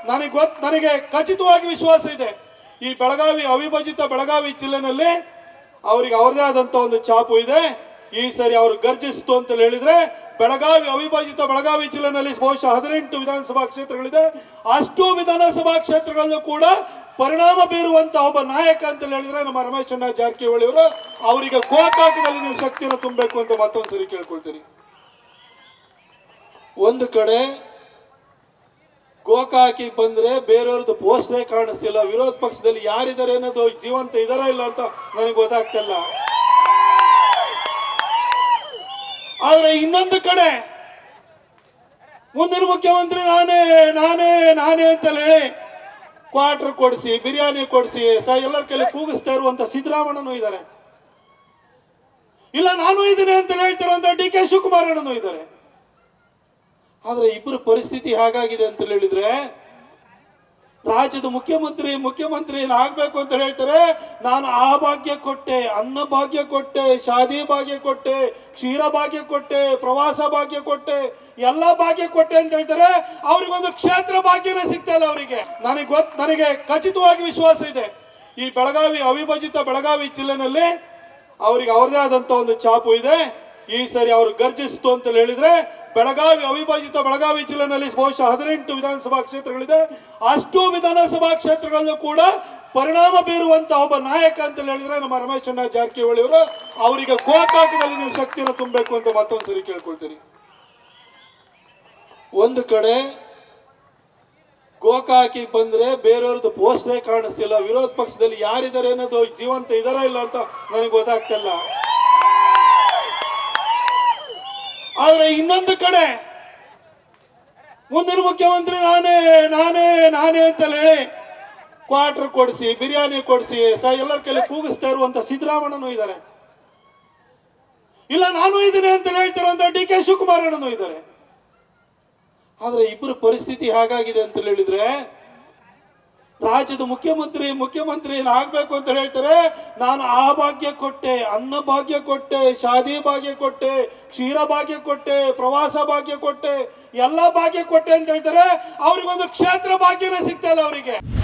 ನನಗೆ ಗೊತ್ತು ನನಗೆ ಖಚಿತವಾಗಿ ವಿಶ್ವಾಸ ಇದೆ ಈ ಬೆಳಗಾವಿ ಅವಿಭಜಿತ ಬೆಳಗಾವಿ ಜಿಲ್ಲೆನಲ್ಲಿ ಅವರಿಗೆ ಅವ್ರದೇ ಆದಂತ ಒಂದು ಛಾಪು ಇದೆ ಈ ಸರಿ ಅವರು ಗರ್ಜಿಸ್ತು ಅಂತ ಹೇಳಿದ್ರೆ ಬೆಳಗಾವಿ ಅವಿಭಜಿತ ಬೆಳಗಾವಿ ಜಿಲ್ಲೆನಲ್ಲಿ ಬಹುಶಃ ಹದಿನೆಂಟು ವಿಧಾನಸಭಾ ಕ್ಷೇತ್ರಗಳಿದೆ ಅಷ್ಟು ವಿಧಾನಸಭಾ ಕ್ಷೇತ್ರಗಳಲ್ಲೂ ಕೂಡ ಪರಿಣಾಮ ಬೀರುವಂತ ಒಬ್ಬ ನಾಯಕ ಅಂತ ಹೇಳಿದ್ರೆ ನಮ್ಮ ರಮೇಶ್ ಅಣ್ಣ ಜಾರಕಿಹೊಳಿ ಅವರು ಅವರಿಗೆ ಗೋಕಾಕದಲ್ಲಿ ನೀವು ಶಕ್ತಿಯನ್ನು ತುಂಬಬೇಕು ಅಂತ ಮತ್ತೊಂದ್ಸರಿ ಕೇಳ್ಕೊಳ್ತೀನಿ ಒಂದು ಕಡೆ ಗೋಕಾಕಿ ಬಂದ್ರೆ ಬೇರೆಯವ್ರದ್ದು ಪೋಸ್ಟೇ ಕಾಣಿಸ್ತಿಲ್ಲ ವಿರೋಧ ಪಕ್ಷದಲ್ಲಿ ಯಾರಿದ್ದಾರೆ ಅನ್ನೋದು ಜೀವಂತ ಇದಾರ ಇಲ್ಲ ಅಂತ ನನಗೆ ಗೊತ್ತಾಗ್ತಿಲ್ಲ ಆದ್ರೆ ಇನ್ನೊಂದು ಕಡೆ ಮುಂದಿನ ಮುಖ್ಯಮಂತ್ರಿ ನಾನೇ ನಾನೇ ನಾನೇ ಅಂತ ಹೇಳಿ ಕ್ವಾರ್ಟರ್ ಕೊಡಿಸಿ ಬಿರಿಯಾನಿ ಕೊಡಿಸಿ ಸ ಎಲ್ಲರ ಕೈಲಿ ಕೂಗಿಸ್ತಾ ಇರುವಂತ ಸಿದ್ದರಾಮಣ್ಣನೂ ಇದ್ದಾರೆ ಇಲ್ಲ ನಾನು ಇದ್ದೀನಿ ಅಂತ ಹೇಳ್ತಿರುವಂತ ಡಿ ಕೆ ಶಿವಕುಮಾರ್ ಅಣ್ಣನೂ ಇದ್ದಾರೆ ಆದ್ರೆ ಇಬ್ಬರ ಪರಿಸ್ಥಿತಿ ಹೇಗಾಗಿದೆ ಅಂತ ಹೇಳಿದ್ರೆ ರಾಜ್ಯದ ಮುಖ್ಯಮಂತ್ರಿ ಮುಖ್ಯಮಂತ್ರಿ ಆಗ್ಬೇಕು ಅಂತ ಹೇಳ್ತಾರೆ ನಾನು ಆ ಭಾಗ್ಯ ಕೊಟ್ಟೆ ಅನ್ನ ಭಾಗ್ಯ ಕೊಟ್ಟೆ ಶಾದಿ ಭಾಗ್ಯ ಕೊಟ್ಟೆ ಕ್ಷೀರ ಭಾಗ್ಯ ಕೊಟ್ಟೆ ಪ್ರವಾಸ ಭಾಗ್ಯ ಕೊಟ್ಟೆ ಎಲ್ಲ ಭಾಗ್ಯ ಕೊಟ್ಟೆ ಅಂತ ಹೇಳ್ತಾರೆ ಅವ್ರಿಗೊಂದು ಕ್ಷೇತ್ರ ಭಾಗ್ಯನೇ ಸಿಗ್ತಾ ಇಲ್ಲ ಅವರಿಗೆ ನನಗೆ ಗೊತ್ತು ನನಗೆ ಖಚಿತವಾಗಿ ವಿಶ್ವಾಸ ಇದೆ ಈ ಬೆಳಗಾವಿ ಅವಿಭಜಿತ ಬೆಳಗಾವಿ ಜಿಲ್ಲೆನಲ್ಲಿ ಅವರಿಗೆ ಅವ್ರದೇ ಆದಂತ ಒಂದು ಛಾಪು ಇದೆ ಈ ಸರಿ ಅವರು ಗರ್ಜಿಸ್ತು ಅಂತ ಹೇಳಿದ್ರೆ ಬೆಳಗಾವಿ ಅವಿಭಜಿತ ಬೆಳಗಾವಿ ಜಿಲ್ಲೆನಲ್ಲಿ ಬಹುಶಃ ಹದಿನೆಂಟು ವಿಧಾನಸಭಾ ಕ್ಷೇತ್ರಗಳಿದೆ ಅಷ್ಟು ವಿಧಾನಸಭಾ ಕ್ಷೇತ್ರಗಳಲ್ಲೂ ಕೂಡ ಪರಿಣಾಮ ಬೀರುವಂತ ಒಬ್ಬ ನಾಯಕ ಅಂತ ಹೇಳಿದ್ರೆ ನಮ್ಮ ರಮೇಶ್ ಅಣ್ಣ ಜಾರಕಿಹೊಳಿ ಅವರು ಅವರಿಗೆ ಗೋಕಾಕದಲ್ಲಿ ನೀವು ಶಕ್ತಿಯನ್ನು ತುಂಬಬೇಕು ಅಂತ ಮತ್ತೊಂದ್ಸರಿ ಕೇಳ್ಕೊಳ್ತೀನಿ ಒಂದು ಕಡೆ ಗೋಕಾಕಿ ಬಂದ್ರೆ ಬೇರೆಯವ್ರದ್ದು ಪೋಸ್ಟೇ ಕಾಣಿಸ್ತಿಲ್ಲ ವಿರೋಧ ಪಕ್ಷದಲ್ಲಿ ಯಾರಿದ್ದಾರೆ ಅನ್ನೋದು ಜೀವಂತ ಇದಾರ ಇಲ್ಲ ಅಂತ ನನಗೆ ಗೊತ್ತಾಗ್ತಿಲ್ಲ ಆದ್ರೆ ಇನ್ನೊಂದು ಕಡೆ ಮುಂದಿನ ಮುಖ್ಯಮಂತ್ರಿ ನಾನೇ ನಾನೇ ನಾನೇ ಅಂತ ಹೇಳಿ ಕ್ವಾರ್ಟರ್ ಕೊಡಿಸಿ ಬಿರಿಯಾನಿ ಕೊಡಿಸಿ ಸ ಎಲ್ಲರ ಕೈಲಿ ಕೂಗಿಸ್ತಾ ಇರುವಂತ ಸಿದ್ದರಾಮಣ್ಣನೂ ಇದ್ದಾರೆ ಇಲ್ಲ ನಾನು ಇದ್ದೀನಿ ಅಂತ ಹೇಳ್ತಿರುವಂತ ಡಿ ಕೆ ಶಿವಕುಮಾರ್ ಅಣ್ಣನೂ ಇದ್ದಾರೆ ಆದ್ರೆ ಇಬ್ಬರ ಪರಿಸ್ಥಿತಿ ಹೇಗಾಗಿದೆ ಅಂತ ಹೇಳಿದ್ರೆ ರಾಜ್ಯದ ಮುಖ್ಯಮಂತ್ರಿ ಮುಖ್ಯಮಂತ್ರಿ ಆಗ್ಬೇಕು ಅಂತ ಹೇಳ್ತಾರೆ ನಾನು ಆ ಭಾಗ್ಯ ಕೊಟ್ಟೆ ಅನ್ನ ಭಾಗ್ಯ ಕೊಟ್ಟೆ ಶಾದಿ ಭಾಗ್ಯ ಕೊಟ್ಟೆ ಕ್ಷೀರ ಭಾಗ್ಯ ಕೊಟ್ಟೆ ಪ್ರವಾಸ ಭಾಗ್ಯ ಕೊಟ್ಟೆ ಎಲ್ಲ ಭಾಗ್ಯ ಕೊಟ್ಟೆ ಅಂತ ಹೇಳ್ತಾರೆ ಅವ್ರಿಗೊಂದು ಕ್ಷೇತ್ರ ಭಾಗ್ಯನೇ ಸಿಗ್ತಾ ಇಲ್ಲ ಅವರಿಗೆ